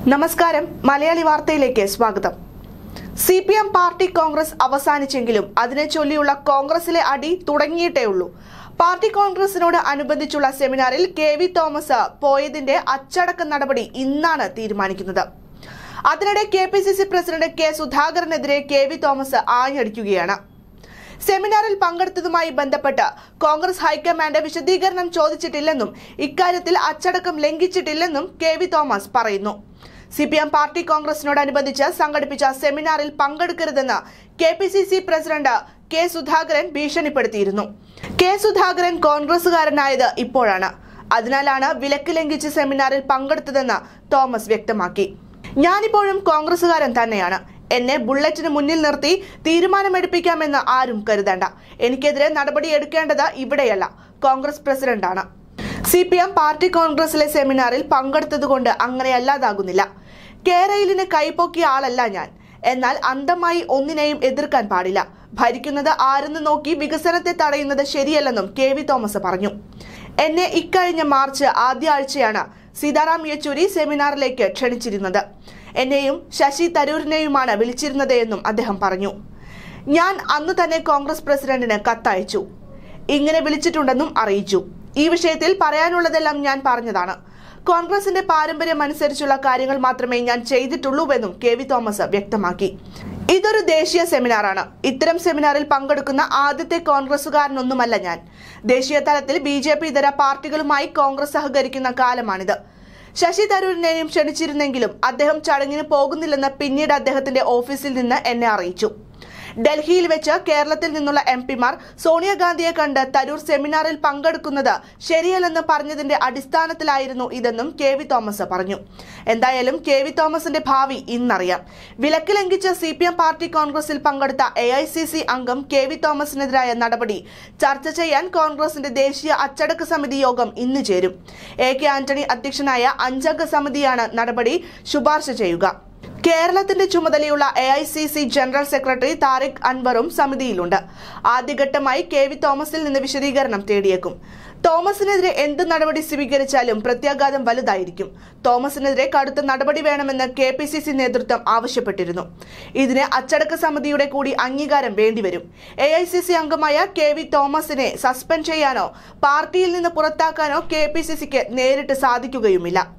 നമസ്കാരം മലയാളി വാർത്തയിലേക്ക് സ്വാഗതം C P M party congress അവസാനിച്ചെങ്കിലും അതിനെ ചൊല്ലിയുള്ള കോൺഗ്രസിലെ അടി തുടങ്ങിയിട്ടേ ഉള്ളൂ പാർട്ടി കോൺഗ്രസിനോട് അനുബന്ധിച്ചുള്ള സെമിനാറിൽ കെ വി തോമസ് പോയതിന്റെ അച്ചടക്ക നടപടി ഇന്നാണ് തീരുമാനിക്കുന്നത് അതിനിടെ K P C C president K സുധാകരനെതിരെ കെ വി തോമസ് ആഞ്ഞടിക്കുകയാണ് സെമിനാറിൽ പങ്കെടുത്തതുമായി ബന്ധപ്പെട്ട് കോൺഗ്രസ് ഹൈക്കമാൻഡ് വിശദീകരണം ചോദിച്ചിട്ടില്ലെന്നും ഇക്കാര്യത്തിൽ അച്ചടക്കം ലംഘിച്ചിട്ടില്ലെന്നും കെ വി തോമസ് പറയുന്നു സി പി എം പാർട്ടി കോൺഗ്രസിനോടനുബന്ധിച്ച് സംഘടിപ്പിച്ച സെമിനാറിൽ പങ്കെടുക്കരുതെന്ന് K P C C president K Sudhakaran ഭീഷണിപ്പെടുത്തിയിരുന്നു കെ സുധാകരൻ കോൺഗ്രസുകാരനായത് ഇപ്പോഴാണ് അതിനാലാണ് വിലക്ക് ലംഘിച്ച് സെമിനാറിൽ പങ്കെടുത്തതെന്ന് തോമസ് വ്യക്തമാക്കി ഞാനിപ്പോഴും കോൺഗ്രസുകാരൻ തന്നെയാണ് എന്നെ ബുള്ളറ്റിന് മുന്നിൽ നിർത്തി തീരുമാനമെടുപ്പിക്കാമെന്ന് ആരും കരുതണ്ട എനിക്കെതിരെ നടപടിയെടുക്കേണ്ടത് ഇവിടെയല്ല കോൺഗ്രസ് പ്രസിഡന്റാണ് സി പി എം പാർട്ടി കോൺഗ്രസിലെ സെമിനാറിൽ പങ്കെടുത്തതുകൊണ്ട് അങ്ങനെയല്ലാതാകുന്നില്ല കേരളിന് കൈപ്പൊക്കിയ ആളല്ല ഞാൻ എന്നാൽ അന്ധമായി ഒന്നിനെയും എതിർക്കാൻ പാടില്ല ഭരിക്കുന്നത് ആരെന്ന് നോക്കി വികസനത്തെ തടയുന്നത് ശരിയല്ലെന്നും കെ വി തോമസ് പറഞ്ഞു എന്നെ ഇക്കഴിഞ്ഞ മാർച്ച് ആദ്യ ആഴ്ചയാണ് സീതാറാം യെച്ചൂരി സെമിനാറിലേക്ക് ക്ഷണിച്ചിരുന്നത് എന്നെയും ശശി തരൂരിനെയുമാണ് വിളിച്ചിരുന്നത് എന്നും അദ്ദേഹം പറഞ്ഞു ഞാൻ അന്ന് തന്നെ കോൺഗ്രസ് പ്രസിഡന്റിന് കത്തയച്ചു ഇങ്ങനെ വിളിച്ചിട്ടുണ്ടെന്നും അറിയിച്ചു ഈ വിഷയത്തിൽ പറയാനുള്ളതെല്ലാം ഞാൻ പറഞ്ഞതാണ് കോൺഗ്രസിന്റെ പാരമ്പര്യം അനുസരിച്ചുള്ള കാര്യങ്ങൾ മാത്രമേ ഞാൻ ചെയ്തിട്ടുള്ളൂവെന്നും കെ വി തോമസ് വ്യക്തമാക്കി ഇതൊരു ദേശീയ സെമിനാറാണ് ഇത്തരം സെമിനാറിൽ പങ്കെടുക്കുന്ന ആദ്യത്തെ കോൺഗ്രസുകാരനൊന്നുമല്ല ഞാൻ ദേശീയ തലത്തിൽ ബി ജെ പി ഇതര പാർട്ടികളുമായി കോൺഗ്രസ് സഹകരിക്കുന്ന കാലമാണിത് ശശി തരൂരിനെയും ക്ഷണിച്ചിരുന്നെങ്കിലും അദ്ദേഹം ചടങ്ങിന് പോകുന്നില്ലെന്ന് പിന്നീട് അദ്ദേഹത്തിന്റെ ഓഫീസിൽ നിന്ന് എന്നെ അറിയിച്ചു ഡൽഹിയിൽ വെച്ച് കേരളത്തിൽ നിന്നുള്ള എം പിമാർ സോണിയാഗാന്ധിയെ കണ്ട് തരൂർ സെമിനാറിൽ പങ്കെടുക്കുന്നത് ശരിയല്ലെന്ന് പറഞ്ഞതിന്റെ അടിസ്ഥാനത്തിലായിരുന്നു ഇതെന്നും കെ വി തോമസ് പറഞ്ഞു എന്തായാലും കെ വി തോമസിന്റെ ഭാവി ഇന്നറിയാം വിലക്ക് ലംഘിച്ച സി പി എം പാർട്ടി കോൺഗ്രസിൽ പങ്കെടുത്ത എ ഐ സി സി അംഗം കെ വി തോമസിനെതിരായ നടപടി ചർച്ച ചെയ്യാൻ കോൺഗ്രസിന്റെ ദേശീയ അച്ചടക്ക സമിതി യോഗം ഇന്ന് ചേരും എ കെ ആന്റണി അധ്യക്ഷനായ അഞ്ചംഗ സമിതിയാണ് നടപടി ശുപാർശ ചെയ്യുക കേരളത്തിന്റെ ചുമതലയുള്ള A I C C general secretary Tariq അൻവറും സമിതിയിലുണ്ട് ആദ്യഘട്ടമായി കെ വി തോമസിൽ നിന്ന് വിശദീകരണം തേടിയേക്കും തോമസിനെതിരെ എന്ത് നടപടി സ്വീകരിച്ചാലും പ്രത്യാഘാതം വലുതായിരിക്കും തോമസിനെതിരെ കടുത്ത നടപടി വേണമെന്ന് കെ പി സി സി നേതൃത്വം ആവശ്യപ്പെട്ടിരുന്നു ഇതിന് അച്ചടക്ക സമിതിയുടെ കൂടി അംഗീകാരം വേണ്ടിവരും എ ഐ സി സി അംഗമായ കെ വി തോമസിനെ സസ്പെൻഡ് ചെയ്യാനോ പാർട്ടിയിൽ നിന്ന് പുറത്താക്കാനോ കെ പി സി സിക്ക് നേരിട്ട് സാധിക്കുകയുമില്ല